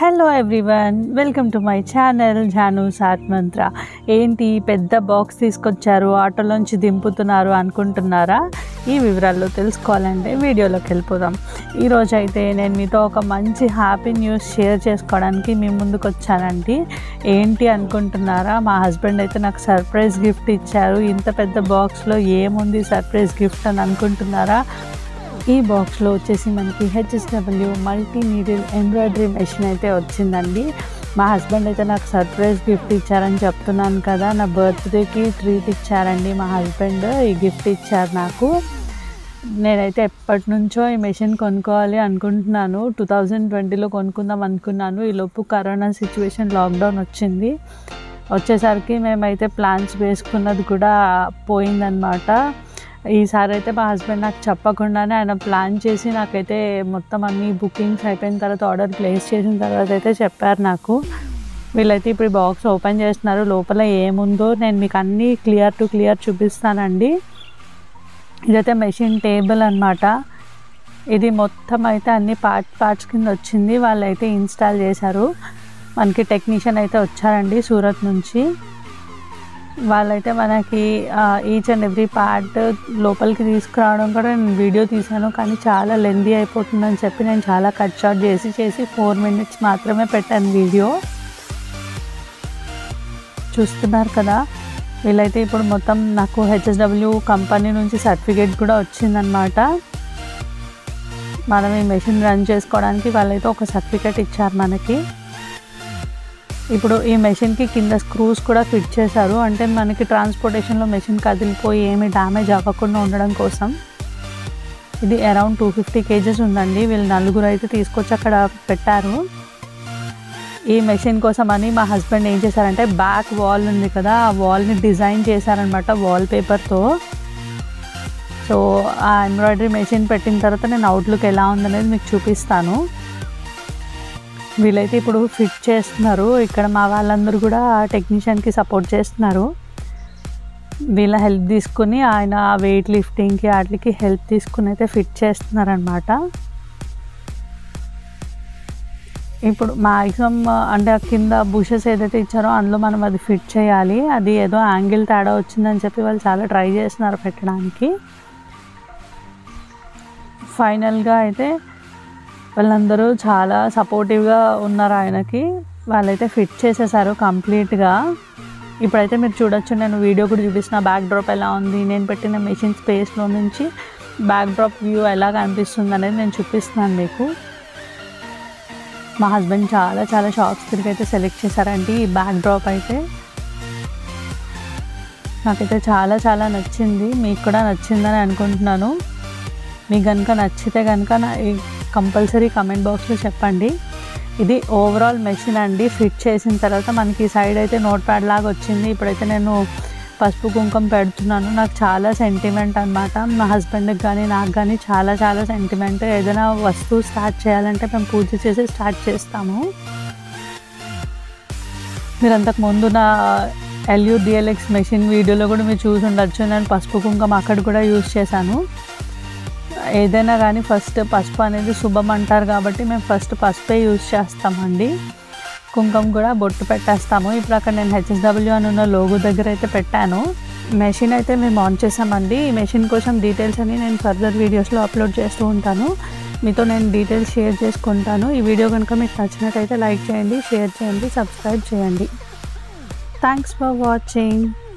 hello everyone welcome to my channel జాను సాట్ మంత్ర ఏంటి పెద్ద బాక్స్ తీసుకొచ్చారు ఆటోలోంచి దింపుతున్నారు అనుకుంటున్నారా ఈ వివరాల్లో తెలుసుకోవాలంటే వీడియోలోకి వెళ్ళిపోదాం ఈరోజు అయితే నేను మీతో ఒక మంచి హ్యాపీ న్యూస్ షేర్ చేసుకోవడానికి మీ ముందుకు వచ్చానండి ఏంటి అనుకుంటున్నారా మా హస్బెండ్ అయితే నాకు సర్ప్రైజ్ గిఫ్ట్ ఇచ్చారు ఇంత పెద్ద బాక్స్లో ఏముంది సర్ప్రైజ్ గిఫ్ట్ అని అనుకుంటున్నారా ఈ బాక్స్లో వచ్చేసి మనకి HSW multi needle embroidery machine అయితే వచ్చిందండి మా హస్బెండ్ అయితే నాకు సర్ప్రైజ్ గిఫ్ట్ ఇచ్చారని చెప్తున్నాను కదా నా బర్త్డేకి ట్రీట్ ఇచ్చారండి మా హస్బెండ్ ఈ గిఫ్ట్ ఇచ్చారు నాకు నేనైతే ఎప్పటి నుంచో ఈ మెషిన్ కొనుక్కోవాలి అనుకుంటున్నాను టూ థౌజండ్ ట్వంటీలో కొనుక్కుందాం అనుకున్నాను ఈ లోపు కరోనా సిచ్యువేషన్ లాక్డౌన్ వచ్చింది వచ్చేసరికి మేమైతే ప్లాన్స్ వేసుకున్నది కూడా పోయిందనమాట ఈసారి అయితే మా హస్బెండ్ నాకు చెప్పకుండానే ఆయన ప్లాన్ చేసి నాకైతే మొత్తం అన్ని బుకింగ్స్ అయిపోయిన తర్వాత ఆర్డర్ ప్లేస్ చేసిన తర్వాత అయితే చెప్పారు నాకు వీళ్ళైతే ఇప్పుడు ఈ బాక్స్ ఓపెన్ చేస్తున్నారు లోపల ఏముందో నేను మీకు అన్నీ క్లియర్ టు క్లియర్ చూపిస్తానండి ఇదైతే మెషిన్ టేబుల్ అనమాట ఇది మొత్తం అయితే అన్ని పార్ట్ పార్ట్స్ కింద వచ్చింది వాళ్ళైతే ఇన్స్టాల్ చేశారు మనకి టెక్నీషియన్ అయితే వచ్చారండి సూరత్ నుంచి వాళ్ళైతే మనకి ఈచ్ అండ్ ఎవ్రీ పార్ట్ లోపలికి తీసుకురావడం కూడా నేను వీడియో తీశాను కానీ చాలా లెందీ అయిపోతుందని చెప్పి నేను చాలా కట్ షాట్ చేసి చేసి ఫోర్ మినిట్స్ మాత్రమే పెట్టాను వీడియో చూస్తున్నారు కదా వీళ్ళైతే ఇప్పుడు మొత్తం నాకు హెచ్ఎస్డబ్ల్యూ కంపెనీ నుంచి సర్టిఫికేట్ కూడా వచ్చిందనమాట మనం ఈ మెషిన్ రన్ చేసుకోవడానికి వాళ్ళైతే ఒక సర్టిఫికేట్ ఇచ్చారు మనకి ఇప్పుడు ఈ మెషిన్కి కింద స్క్రూస్ కూడా ఫిట్ చేశారు అంటే మనకి ట్రాన్స్పోర్టేషన్లో మెషిన్ కదిలిపోయి ఏమి డ్యామేజ్ అవ్వకుండా ఉండడం కోసం ఇది అరౌండ్ టూ ఫిఫ్టీ కేజెస్ ఉందండి వీళ్ళు నలుగురు అయితే తీసుకొచ్చి అక్కడ పెట్టారు ఈ మెషిన్ కోసం అని మా హస్బెండ్ ఏం చేశారంటే బ్యాక్ వాల్ ఉంది కదా ఆ వాల్ని డిజైన్ చేశారనమాట వాల్ పేపర్తో సో ఆ ఎంబ్రాయిడరీ మెషిన్ పెట్టిన తర్వాత నేను అవుట్లుక్ ఎలా ఉందనేది మీకు చూపిస్తాను వీళ్ళైతే ఇప్పుడు ఫిట్ చేస్తున్నారు ఇక్కడ మా వాళ్ళందరూ కూడా టెక్నీషియన్కి సపోర్ట్ చేస్తున్నారు వీళ్ళ హెల్ప్ తీసుకుని ఆయన వెయిట్ లిఫ్టింగ్కి వాటికి హెల్ప్ తీసుకుని అయితే ఫిట్ చేస్తున్నారనమాట ఇప్పుడు మ్యాక్సిమం అంటే కింద బుషెస్ ఏదైతే ఇచ్చారో అందులో మనం అది ఫిట్ చేయాలి అది ఏదో యాంగిల్ తేడా వచ్చిందని చెప్పి వాళ్ళు చాలా ట్రై చేస్తున్నారు పెట్టడానికి ఫైనల్గా అయితే వాళ్ళందరూ చాలా సపోర్టివ్గా ఉన్నారు ఆయనకి వాళ్ళైతే ఫిట్ చేసేసారు కంప్లీట్గా ఇప్పుడైతే మీరు చూడొచ్చు నేను వీడియో కూడా చూపిస్తున్న బ్యాక్ డ్రాప్ ఎలా ఉంది నేను పెట్టిన మెషిన్ స్పేస్లో నుంచి బ్యాక్ డ్రాప్ వ్యూ ఎలా కనిపిస్తుంది అనేది నేను చూపిస్తున్నాను మీకు మా హస్బెండ్ చాలా చాలా షాప్స్ తిరిగి అయితే సెలెక్ట్ చేశారండి ఈ బ్యాక్ డ్రాప్ అయితే నాకైతే చాలా చాలా నచ్చింది మీకు కూడా నచ్చిందని అనుకుంటున్నాను మీకు కనుక నచ్చితే కనుక నా కంపల్సరీ కమెంట్ బాక్స్లో చెప్పండి ఇది ఓవరాల్ మెషిన్ అండి ఫిట్ చేసిన తర్వాత మనకి సైడ్ అయితే నోట్ ప్యాడ్ లాగా వచ్చింది ఇప్పుడైతే నేను పసుపు కుంకుమ పెడుతున్నాను నాకు చాలా సెంటిమెంట్ అనమాట మా హస్బెండ్కి కానీ నాకు కానీ చాలా చాలా సెంటిమెంట్ ఏదైనా వస్తువు స్టార్ట్ చేయాలంటే మేము పూజ చేసి స్టార్ట్ చేస్తాము మీరు అంతకు ముందు నా ఎల్యూ డిఎల్ఎక్స్ మెషిన్ వీడియోలో కూడా మీరు చూసి ఉండొచ్చు నేను పసుపు కుంకుమ అక్కడ కూడా యూజ్ చేశాను ఏదైనా కానీ ఫస్ట్ పసుపు అనేది శుభం అంటారు కాబట్టి మేము ఫస్ట్ పసుపే యూజ్ చేస్తామండి కుంకుమ కూడా బొట్టు పెట్టేస్తాము ఇప్పుడు అక్కడ నేను హెచ్ఎస్డబ్ల్యూ అని ఉన్న లోగో దగ్గర అయితే పెట్టాను మెషిన్ అయితే మేము ఆన్ చేసామండి ఈ మెషిన్ కోసం డీటెయిల్స్ అని నేను ఫర్దర్ వీడియోస్లో అప్లోడ్ చేస్తూ ఉంటాను మీతో నేను డీటెయిల్స్ షేర్ చేసుకుంటాను ఈ వీడియో కనుక మీకు నచ్చినట్టయితే లైక్ చేయండి షేర్ చేయండి సబ్స్క్రైబ్ చేయండి థ్యాంక్స్ ఫర్ వాచింగ్